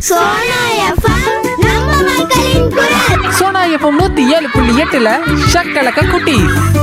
Sona FM நம்ம மக்களின் குரல் சோனா எஃப்எம் நூத்தி ஏழு புள்ளி எட்டுல ஷக்கலக்க குட்டி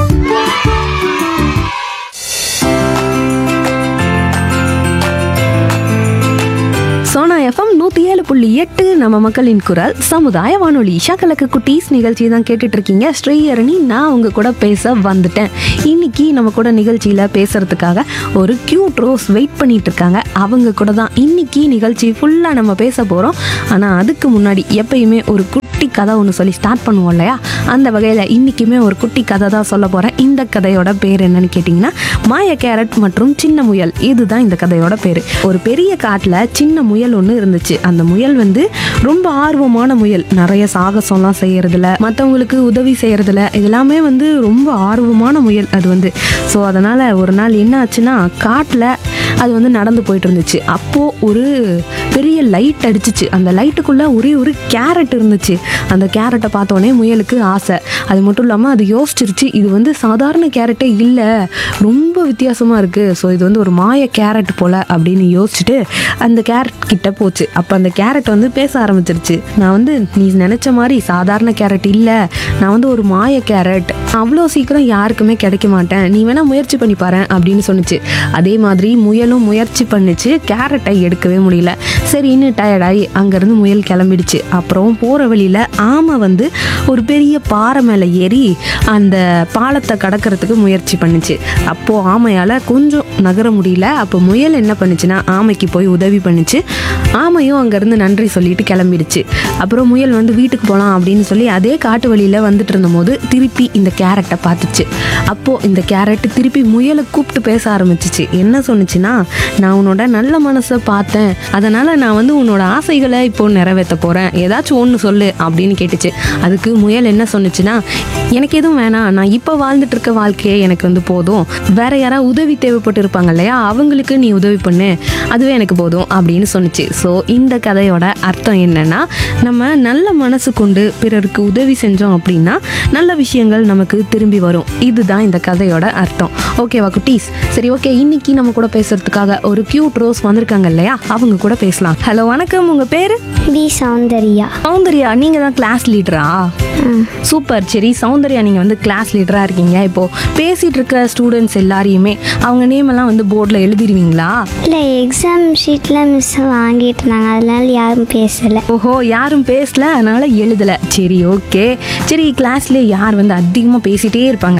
சோனா எஃப்எம் நூற்றி ஏழு புள்ளி எட்டு நம்ம மக்களின் குரல் சமுதாய வானொலி ஷக்கலக்கு குட்டீஸ் நிகழ்ச்சி தான் கேட்டுட்டு இருக்கீங்க ஸ்ரீஹரணி நான் உங்க கூட பேச வந்துட்டேன் இன்னைக்கு நம்ம கூட நிகழ்ச்சியில் பேசுறதுக்காக ஒரு கியூட் ரோஸ் வெயிட் பண்ணிட்டு இருக்காங்க அவங்க கூட தான் இன்னைக்கு நிகழ்ச்சி ஃபுல்லாக நம்ம பேச போகிறோம் ஆனால் அதுக்கு முன்னாடி எப்பயுமே ஒரு குட்டி கதை ஒன்று சொல்லி ஸ்டார்ட் பண்ணுவோம் இல்லையா அந்த வகையில் இன்றைக்குமே ஒரு குட்டி கதை தான் சொல்ல போகிறேன் இந்த கதையோட பேர் என்னன்னு கேட்டிங்கன்னா மாய கேரட் மற்றும் சின்ன முயல் இதுதான் இந்த கதையோட பேர் ஒரு பெரிய காட்டில் சின்ன முயல் ஒன்று இருந்துச்சு அந்த முயல் வந்து ரொம்ப ஆர்வமான முயல் நிறைய சாகசம்லாம் செய்யறதுல மற்றவங்களுக்கு உதவி செய்யறதுல இதெல்லாமே வந்து ரொம்ப ஆர்வமான முயல் அது வந்து ஸோ அதனால் ஒரு நாள் என்ன ஆச்சுன்னா காட்டில் அது வந்து நடந்து போயிட்டு இருந்துச்சு அப்போது ஒரு பெரிய லைட் அடிச்சிச்சு அந்த லைட்டுக்குள்ளே ஒரே ஒரு கேரட் இருந்துச்சு அந்த கேரட்டை பார்த்தோன்னே முயலுக்கு ஆசை அது மட்டும் இல்லாமல் அது யோசிச்சிருச்சு இது வந்து சாதாரண கேரட்டே இல்லை ரொம்ப வித்தியாசமாக இருக்குது ஸோ இது வந்து ஒரு மாய கேரட் போல் அப்படின்னு யோசிச்சுட்டு அந்த கேரட் கிட்ட போச்சு அப்போ அந்த கேரட் வந்து பேச ஆரம்பிச்சிருச்சு நான் வந்து நீ நினச்ச மாதிரி சாதாரண கேரட் இல்லை நான் வந்து ஒரு மாய கேரட் அவ்வளோ சீக்கிரம் யாருக்குமே கிடைக்க மாட்டேன் நீ வேணா முயற்சி பண்ணி பாரு அப்படின்னு சொன்னுச்சு அதே மாதிரி முயலும் முயற்சி பண்ணுச்சு கேரட்டை எடுக்கவே முடியல சரின்னு டயர்டாகி அங்கேருந்து முயல் கிளம்பிடுச்சு அப்புறம் போகிற வழியில் ஆமை வந்து ஒரு பெரிய பாறை மேலே ஏறி அந்த பாலத்தை கடக்கிறதுக்கு முயற்சி பண்ணுச்சு அப்போது ஆமையால் கொஞ்சம் நகர முடியல அப்போ முயல் என்ன பண்ணுச்சுன்னா ஆமைக்கு போய் உதவி பண்ணுச்சு ஆமையும் அங்கேருந்து நன்றி சொல்லிட்டு கிளம்பிடுச்சு அப்புறம் முயல் வந்து வீட்டுக்கு போகலாம் அப்படின்னு சொல்லி அதே காட்டு வழியில் வந்துட்டு இருந்தபோது திருப்பி இந்த கேரட்டை பார்த்துச்சு அப்போது இந்த கேரட் திருப்பி முயலை கூப்பிட்டு பேச ஆரம்பிச்சிச்சு என்ன சொன்னுச்சுன்னா நான் உன்னோட நல்ல மனசை பார்த்தேன் அதனால் நான் வந்து உன்னோட ஆசைகளை இப்போ நிறைவேற்ற போகிறேன் ஏதாச்சும் ஒன்று சொல்லு அப்படின்னு கேட்டுச்சு அதுக்கு முயல் என்ன சொன்னுச்சுன்னா எனக்கு எதுவும் வேணாம் நான் இப்போ வாழ்ந்துட்டு இருக்க வாழ்க்கையே எனக்கு வந்து போதும் வேற யாராவது உதவி தேவைப்பட்டு இருப்பாங்க இல்லையா அவங்களுக்கு நீ உதவி பண்ணு அதுவே எனக்கு போதும் அப்படின்னு சொன்னுச்சு ஸோ இந்த கதையோட அர்த்தம் என்னன்னா நம்ம நல்ல மனசு கொண்டு பிறருக்கு உதவி செஞ்சோம் அப்படின்னா நல்ல விஷயங்கள் நமக்கு திரும்பி வரும் இதுதான் இந்த கதையோட அர்த்தம் ஓகேவா குட்டீஸ் சரி ஓகே இன்னைக்கு நம்ம கூட பேசுறதுக்காக ஒரு கியூட் ரோஸ் வந்திருக்காங்க இல்லையா அவங்க கூட பேசலாம் ஹலோ வணக்கம் உங்க பேரு பி சௌந்தர்யா சௌந்தர்யா நீங்க தான் கிளாஸ் லீடரா சூப்பர் சரி சௌந்தர்யா நீங்க வந்து கிளாஸ் லீடரா இருக்கீங்க இப்போ பேசிட்டு இருக்க ஸ்டூடெண்ட்ஸ் எல்லாரையுமே அவங்க நேம் எல்லாம் வந்து போர்டில் எழுதிருவீங்களா இல்லை எக்ஸாம் ஷீட்டில் மிஸ் வாங்கிட்டு இருந்தாங்க அதனால யாரும் பேசலை ஓஹோ யாரும் பேசல அதனால எழுதல சரி ஓகே சரி கிளாஸ்ல யார் வந்து அதிகமா பேசிட்டே இருப்பாங்க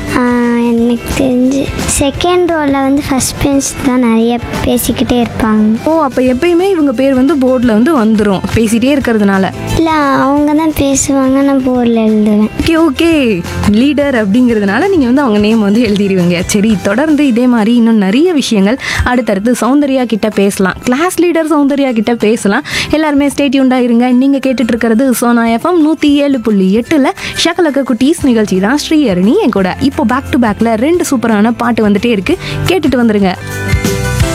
எனக்கு தெரிஞ்சு செகண்ட் ரோவில் வந்து ஃபஸ்ட் பெஞ்ச் தான் நிறைய பேசிக்கிட்டே இருப்பாங்க ஓ அப்ப எப்பயுமே இவங்க பேர் வந்து போர்டில் வந்து வந்துடும் பேசிட்டே இருக்கிறதுனால இல்லை அவங்க தான் பேசுவாங்க நான் போர்டில் எழுதுவேன் ஓகே ஓகே லீடர் அப்படிங்கிறதுனால நீங்கள் வந்து அவங்க நேம் வந்து எழுதிடுவீங்க சரி தொடர்ந்து இதே மாதிரி இன்னும் நிறைய விஷயங்கள் அடுத்தடுத்து சௌந்தர்யா கிட்ட பேசலாம் கிளாஸ் லீடர் சௌந்தர்யா கிட்ட பேசலாம் எல்லாருமே ஸ்டேட்யூண்டாக இருங்க நீங்கள் கேட்டுட்டு இருக்கிறது சோனா எஃப்எம் நூற்றி ஏழு புள்ளி எட்டில் ஷகலக்க குட்டீஸ் நிகழ்ச்சி தான் ஸ்ரீஹரணி என் கூட இப்போ பேக் டு பேக்கில் ரெண்டு சூப்பரான பாட்டு வந்துட்டே இருக்கு கேட்டுட்டு வந்துருங்க